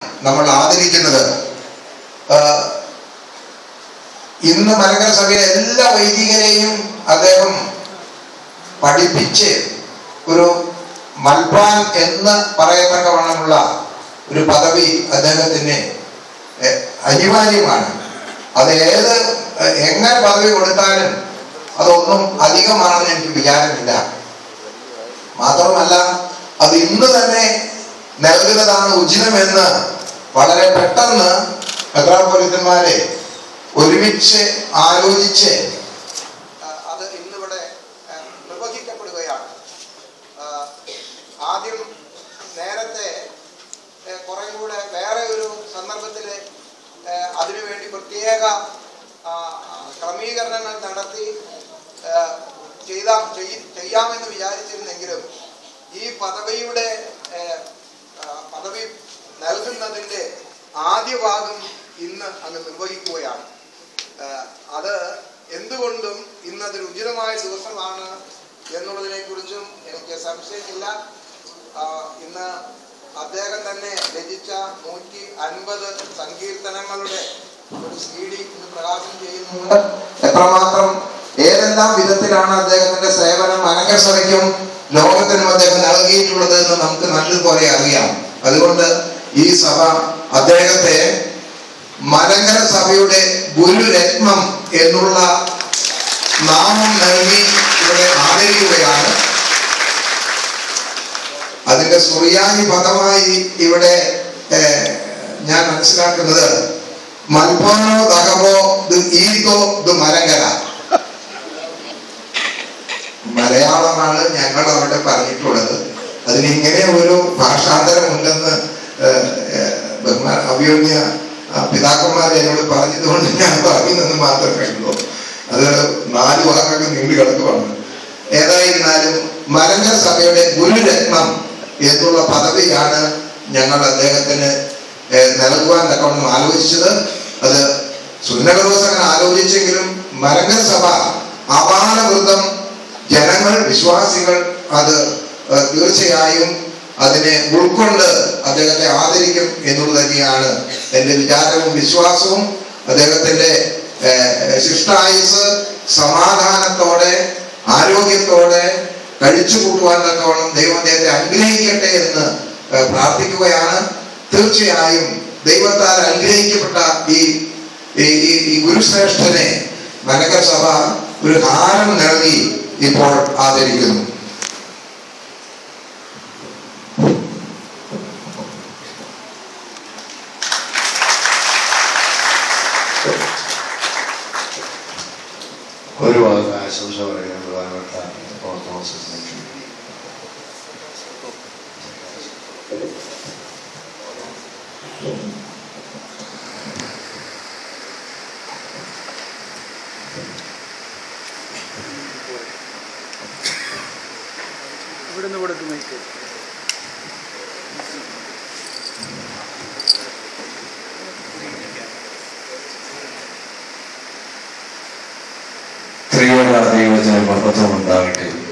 നമ്മൾ ആദരിക്കുന്നത് ആ, ഇന്ന് മലങ്കര സഭയിലെ എല്ലാ വൈദികരെയും അദ്ദേഹം പഠിപ്പിച്ച് ഒരു മൽപ്പാൻ എന്ന് പറയത്തക്കവണ്ണമുള്ള ഒരു പദവി അദ്ദേഹത്തിന് എ- അനിവാര്യമാണ് അത് ഏത് എ- എങ്ങനെ പദവി കൊടുത്താലും അതൊന്നും അധികമാണെന്ന് എനിക്ക് വിചാരമില്ല മാത്രമല്ല അത് ഇന്ന് തന്നെ നൽകുന്നതാണ് ഉചിതമെന്ന് വളരെ പെട്ടെന്ന് മെത്രാപ്പൊലിത്തന്മാരെ ഒരുമിച്ച് ആലോചിച്ച് ആ, അത് ഇന്നിവിടെ ആ, നിർവഹിക്കപ്പെടുകയാണ് ആ, ആദ്യം നേരത്തെ ഏ, കുറെ കൂടെ വേറെ ഒരു സന്ദർഭത്തിൽ അതിനുവേണ്ടി പ്രത്യേക ആ, ആ, ക്രമീകരണങ്ങൾ നടത്തി ആ, ചെയ്താ ചെയ്- ചെയ്യാമെന്ന് വിചാരിച്ചിരുന്നെങ്കിലും ഈ പദവിയുടെ ഏ, ആ, പദവി നൽകുന്നതിൻ്റെ ആദ്യ ഭാഗം ഇന്ന് അങ്ങ് നിർവഹിക്കുകയാണ് ആ, അത് എന്തുകൊണ്ടും ഇന്നതൊരു ഉചിതമായ ദിവസമാണ് എന്നുള്ളതിനെ കുറിച്ചും എനിക്ക് സംശയമില്ല ആ, ഇന്ന് അദ്ദേഹം തന്നെ രചിച്ച നൂറ്റി അൻപത് സങ്കീർത്തനങ്ങളുടെ ഒരു സി ഡി ഇന്ന് പ്രകാശനം ചെയ്യുന്നുണ്ട് എത്രമാത്രം ഏതെല്ലാം വിധത്തിലാണ് അദ്ദേഹത്തിന്റെ സേവനം അനങ്ക സഭയ്ക്കും ലോകത്തിനും അദ്ദേഹം നൽകിയിട്ടുള്ളത് എന്ന് നമുക്ക് നല്ലതുപോലെ അറിയാം അതുകൊണ്ട് ഈ സഭ അദ്ദേഹത്തെ മലങ്കര സഭയുടെ ഗുരുരത്നം എന്നുള്ള നാമം നൽകി ഇവിടെ ആദരിക്കുകയാണ് അതിന്റെ സുറിയാനി പദമായി ഇവിടെ ഏഹ്, ഞാൻ മനസ്സിലാക്കുന്നത് മൽപ്പോനോ ദഹമോ ദ് ഈതോ ദ് മലങ്കര മലയാളമാണ് ഞങ്ങൾ അവിടെ പറഞ്ഞിട്ടുള്ളത് അതിന് ഇങ്ങനെ ഒരു ഭാഷാന്തരം ഉണ്ടെന്ന് ഏഹ്, ഏഹ്, ബഹുമാന അഭിയോഗ്യ ആ, പിതാക്കന്മാർ എന്നോട് പറഞ്ഞതുകൊണ്ട് ഞാൻ പറയുന്നെന്ന് മാത്രമേ ഉള്ളൂ അത് നാല് വാക്കൊക്കെ നീണ്ടു കിടക്കുവാണ് ഏതായിരുന്നാലും മലങ്കര സഭയുടെ ഗുരുരത്നം എന്നുള്ള പദവിയാണ് ഞങ്ങൾ അദ്ദേഹത്തിന് ഏഹ്, നൽകുവാൻ തക്കവണ്ണം ആലോചിച്ചത് അത് സുന്നകദോസകൻ ആലോചിച്ചെങ്കിലും മലങ്കര സഭ അപാലവൃതം ജനങ്ങൾ വിശ്വാസികൾ അത് ഏഹ്, തീർച്ചയായും അതിനെ ഉൾക്കൊണ്ട് അദ്ദേഹത്തെ ആദരിക്കും എന്നുള്ളത് തന്നെയാണ് എൻ്റെ വിചാരവും വിശ്വാസവും അദ്ദേഹത്തിന്റെ ഏഹ്, ശിഷ്ടായുസ് സമാധാനത്തോടെ ആരോഗ്യത്തോടെ കഴിച്ചു കൂട്ടുവാൻ തക്കവണ്ണം ദൈവം അദ്ദേഹത്തെ അനുഗ്രഹിക്കട്ടെ എന്ന് ഏഹ്, പ്രാർത്ഥിക്കുകയാണ് തീർച്ചയായും ദൈവത്താൽ അനുഗ്രഹിക്കപ്പെട്ട ഈ ഈ- ഈ ഈ ഗുരുശ്രേഷ്ഠനെ മലങ്കര സഭ ഒരു ഹാരം നൽകി ഇപ്പോൾ ആദരിക്കുന്നു ഒരു വാക്ക് ആശംസ പറയാൻ പ്രധാനപ്പെട്ട ഓർത്തഡോക്സ് അധ്യക്ഷൻ ഇവിടുന്ന് കൊടുക്കും മൈക്ക് ത്രിയോട ദൈവത്തിന് മഹത്വം ഉണ്ടാകട്ടെ